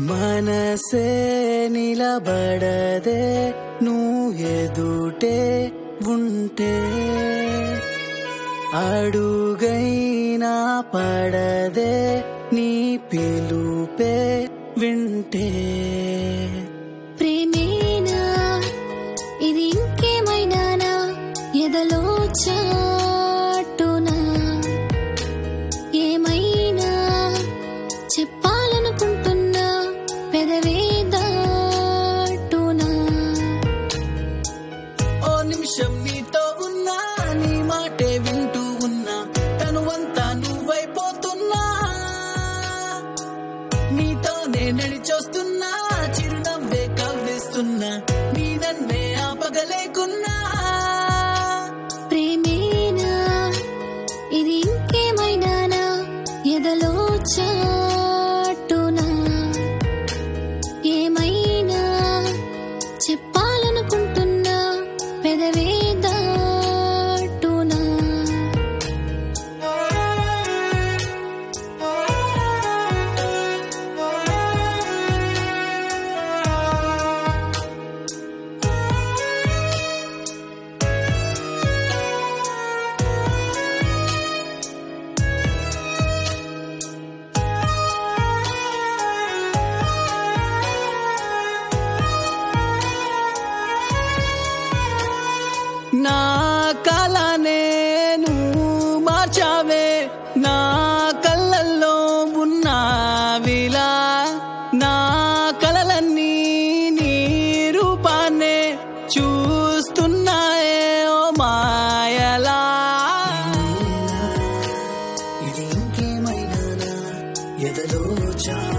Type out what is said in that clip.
మనసే నిలబడదే నువ్వు ఎదుటే ఉంటే అడుగైనా పడదే నీ పిలుపే వింటే ప్రేమేనా ఇది ఇంకేమైనానా ఎదలో చాటునా ఏమైనా చెప్పాలనుకుంటున్నా పెదవే దాటునా ఓ నిమిషం నీతో ఉన్నా నీ మాటే వింటూ ఉన్నా తనువంతా నువ్వైపోతున్నా నీతోనే నడిచొస్తున్నా చిరునవ్వే కవ్వేస్తున్నా నీ నన్నే ఆపగలేకున్నా ప్రేమేనా ఇది ఇంకేమైనానా ఎదలో చాటునా ఏమైనా చెప్పాలనుకుంటున్నా పెదవే దాటునా నా కల నేను మార్చావే నా కళ్ళల్లో ఉన్నావిలా నా కలలన్నీ నీ రూపాన్నే చూస్తున్నాయే ఓ మాయలా ఇది ఇంకేమైనా ఎదలో చా